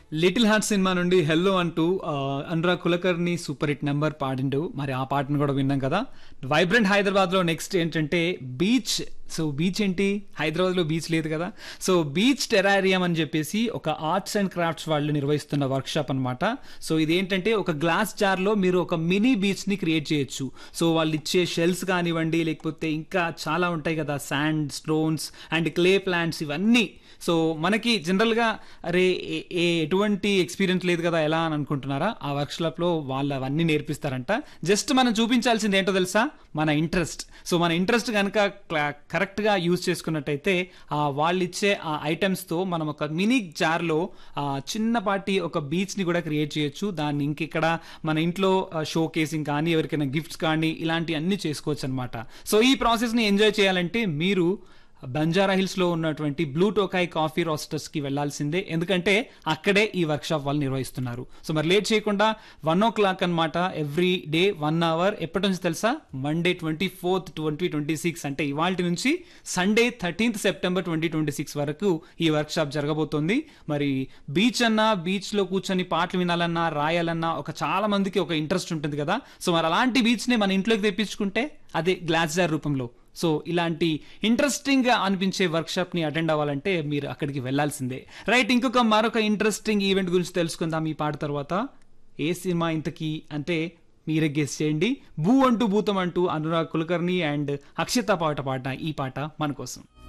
little heart cinema నుండి hello అంటూ ఆ, Anurag Kulkarni super hit number పాడిండు మరి ఆ పాటను కూడా విన్నాం కదా వైబ్రెంట్ హైదరాబాద్ లో నెక్స్ట్ ఏంటంటే బీచ్ సో బీచ్ ఏంటి హైదరాబాద్ లో బీచ్ లేదు కదా సో బీచ్ టెరారియం అని చెప్పేసి ఒక ఆర్ట్స్ అండ్ క్రాఫ్ట్స్ వాళ్ళు నిర్వహిస్తున్న వర్క్ షాప్ అనమాట సో ఇదేంటంటే ఒక గ్లాస్ జార్ లో మీరు ఒక మినీ బీచ్ ని క్రియేట్ చేయొచ్చు సో వాళ్ళు ఇచ్చే షెల్స్ కానివ్వండి లేకపోతే ఇంకా చాలా ఉంటాయి కదా sand stones and clay plants ఇవన్నీ సో మనకి జనరల్గా అరే ఏ- ఏ ఎటువంటి ఎక్స్పీరియన్స్ లేదు కదా ఎలా అని అనుకుంటున్నారా ఆ వర్క్షాప్లో వాళ్ళు అవన్నీ నేర్పిస్తారంట జస్ట్ మనం చూపించాల్సింది ఏంటో తెలుసా మన ఇంట్రెస్ట్ సో మన ఇంట్రెస్ట్ కనుక కరెక్ట్గా యూజ్ చేసుకున్నట్టయితే ఆ వాళ్ళు ఇచ్చే ఆ ఐటమ్స్తో మనం ఒక మినీ జార్లో ఆ చిన్నపాటి ఒక బీచ్ని కూడా క్రియేట్ చేయొచ్చు దాన్ని ఇంకెక్కడ మన ఇంట్లో షో కేసింగ్ కానీ ఎవరికైనా గిఫ్ట్స్ కానీ ఇలాంటి అన్ని చేసుకోవచ్చు అనమాట సో ఈ ప్రాసెస్ని ఎంజాయ్ చేయాలంటే మీరు బంజారా హిల్స్ లో ఉన్నటువంటి బ్లూ టోకాయ్ కాఫీ రోస్టర్స్ కి వెళ్లాల్సిందే ఎందుకంటే అక్కడే ఈ వర్క్ షాప్ వాళ్ళు నిర్వహిస్తున్నారు సో మరి లేట్ చేయకుండా వన్ ఓ క్లాక్ అనమాట ఎవ్రీ డే వన్ అవర్ ఎప్పటి నుంచి తెలుసా Monday twenty fourth twenty twenty six అంటే ఇవాళ నుంచి Sunday thirteenth September twenty twenty six వరకు ఈ వర్క్ షాప్ జరగబోతోంది మరి బీచ్ అన్నా బీచ్ లో కూర్చొని పాటలు వినాలన్నా రాయాలన్నా ఒక చాలా మందికి ఒక ఇంట్రెస్ట్ ఉంటుంది కదా సో మరి అలాంటి బీచ్ ని మన ఇంట్లోకి తెప్పించుకుంటే అదే గ్లాస్ జార్ రూపంలో సో ఇలాంటి ఇంట్రెస్టింగ్ గా అనిపించే వర్క్ షాప్ ని అటెండ్ అవ్వాలంటే మీరు అక్కడికి వెళ్ళాల్సిందే రైట్ ఇంకొక మరొక ఇంట్రెస్టింగ్ ఈవెంట్ గురించి తెలుసుకుందాం ఈ పాట తర్వాత ఏ సినిమా ఇంతకీ అంటే మీరే గెస్ చేయండి భూ అంటూ భూతం అంటూ అనురాగ్ కులకర్ణి అండ్ అక్షిత పాట పాడిన ఈ పాట మన కోసం